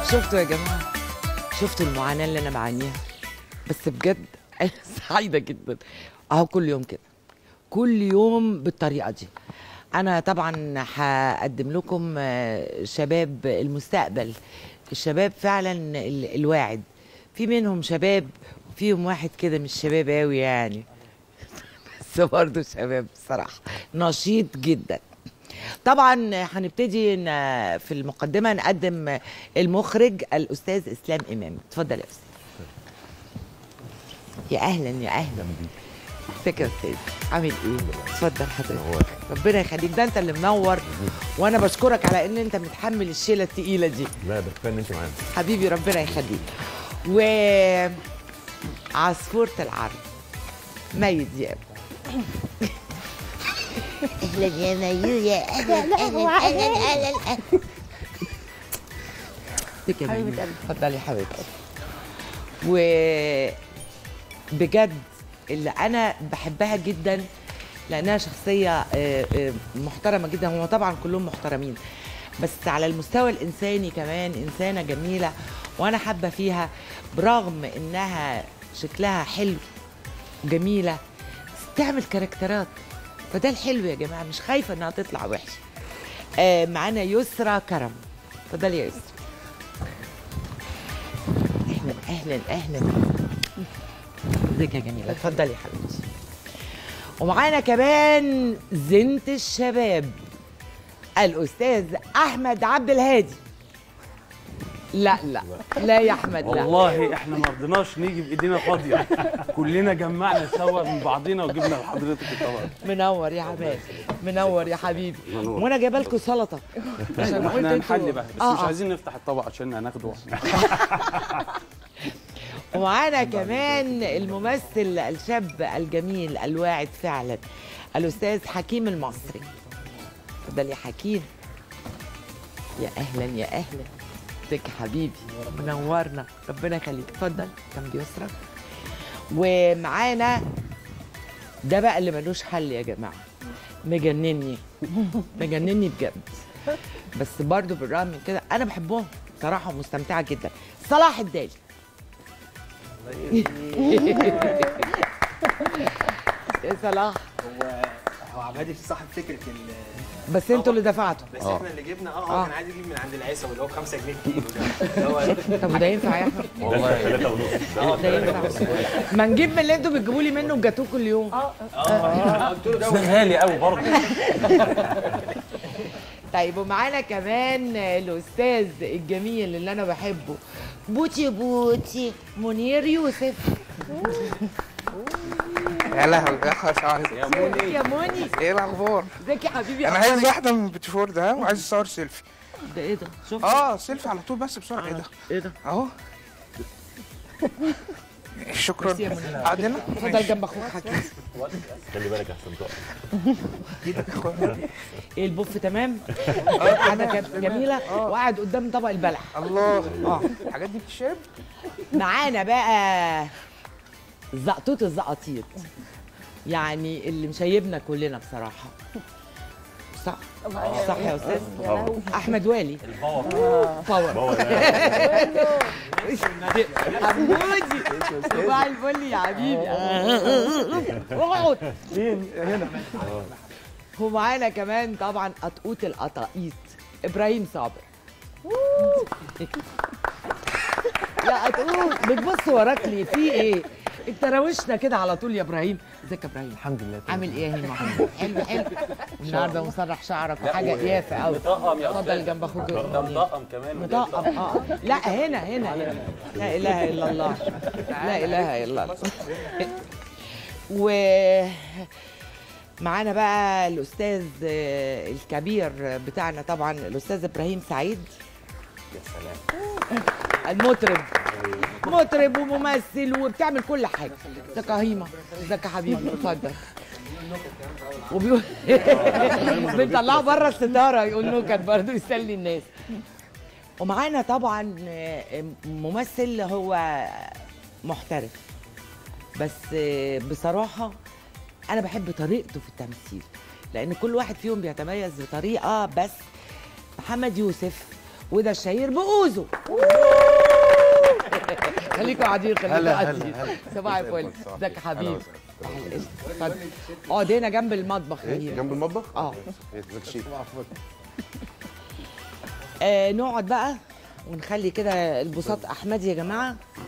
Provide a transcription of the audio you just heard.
شفتوا يا جماعه شفتوا المعاناه اللي انا بعانيها بس بجد انا سعيده جدا اهو كل يوم كده كل يوم بالطريقه دي انا طبعا هقدم لكم آه، شباب المستقبل الشباب فعلا ال- الواعد في منهم شباب فيهم واحد كده مش شباب قوي يعني بس برضه شباب بصراحه نشيط جدا طبعا هنبتدي ن- في المقدمه نقدم المخرج الاستاذ اسلام امام اتفضل يا استاذ يا اهلا يا اهلا ازيك يا استاذ عامل ايه اتفضل حضرتك ربنا يخليك ده انت اللي منور وانا بشكرك على ان انت متحمل الشيله التقيله دي لا ده كفايه ان انت معانا حبيبي ربنا يخليك و عصفورة العرض ميت دياب اهلا يا مايو يا اهلا اهلا اهلا اهلا اهلا ازيك يا ميمي اتفضلي يا حبيبتي و بجد اللي انا بحبها جدا لانها شخصيه آه، آه، محترمه جدا هم طبعا كلهم محترمين بس على المستوى الانساني كمان انسانه جميله وانا حابه فيها برغم انها شكلها حلو جميله بس تعمل كاركترات فده الحلو يا جماعه مش خايفه انها تطلع وحشه آه معانا يسرا كرم اتفضلي يا يسرا اهلا اهلا اهلا ازيك يا جميله اتفضلي يا حبيبتي ومعانا كمان زنت الشباب الاستاذ احمد عبد الهادي لا لا لا يا احمد لا والله احنا ما رضيناش نيجي بايدينا فاضيه كلنا جمعنا سوا من بعضينا وجبنا لحضرتك الطبق منور يا حماد منور يا حبيبي منور. وانا جايبه لكم سلطه عشان قلت احنا انتوا- هنحل بقى بس آه، مش آه. عايزين نفتح الطبق عشان هناخده ومعانا كمان الممثل الشاب الجميل الواعد فعلا الاستاذ حكيم المصري اتفضل يا حكيم يا اهلا يا اهلا ازيك يا حبيبي منورنا ربنا يخليك اتفضل كان بيسرى ومعانا ده بقى اللي ملوش حل يا جماعه مجنني مجنني بجد بس برضو بالرغم من كده انا بحبهم صراحه ومستمتعه جدا صلاح الدالي يا صلاح هو هو عبد الهادي صاحب فكره ال بس انتوا اللي دفعتوا بس احنا اللي جبنا اه آه. هو كان عايز يجيب من عند العيسى اللي هو ب 5 جنيه الكيلو ده اللي هو طب وده ينفع يا احمد؟ والله ثلاثة ونص ده ينفع ما نجيب من اللي انتوا بتجيبوا لي منه الجاتوه كل يوم قلت له ده ده غالي قوي برضه طيب ومعانا كمان الاستاذ الجميل اللي انا بحبه بوتي بوتي منير يوسف يا لهوي يا خشعري يا موني يا موني ايه الاخبار ازيك يا حبيبي انا عايز واحده من بتفور ده وعايز اصور سيلفي ده ايه ده شوف اه سيلفي على طول بس بسرعه ايه ده ايه ده اهو شكرا ميرسي يا منى. قعدنا اتفضل جنب اخوك حكيم خلي بالك احسن تقع ايه البوف تمام؟ قاعده كانت جميله وقاعد قدام طبق البلح الله اه الحاجات دي بتشرب معانا بقى زقطوط الزقاطيط يعني اللي مشيبنا كلنا بصراحه صح صح يا استاذ احمد والي باور حمودي صباح الفل يا حبيبي اقعد ومعانا كمان طبعا قطقوط القطاقيط ابراهيم صابر يا قطقوط بتبص وراك ليه في ايه انت راوشنا كده على طول يا ابراهيم ازيك يا ابراهيم الحمد لله عامل ايه يا هيما حلو حلو النهارده مسرح شعرك وحاجه قيافه قوي مطقم يا اتفضل استاذ جنب اخوك ده مطقم كمان مطقم اه لا هنا هنا هنا لا اله الا الله لا اله الا الله و معانا بقى الاستاذ آه، الكبير بتاعنا طبعا الاستاذ ابراهيم سعيد يا سلام المطرب مطرب وممثل وبتعمل كل حاجه ازيك يا هيما ازيك يا حبيبي اتفضل وبيقول بنطلعه بره الستاره يقول نكت برضه يسلي الناس ومعانا طبعا آه، ممثل هو محترف بس آه، بصراحه انا بحب طريقته في التمثيل لان كل واحد فيهم بيتميز بطريقه بس محمد يوسف وده الشهير بأوزو خليكوا قاعدين خليكوا هلا، هلا، قاعدين هلا. صباح الفل ازيك يا حبيبي أهلا، اتفضل اقعد هنا جنب المطبخ ايه هنا جنب المطبخ؟ اه إيه، ازيك يا شيخ؟ آه، نقعد بقى ونخلي كده البساط احمدي يا جماعه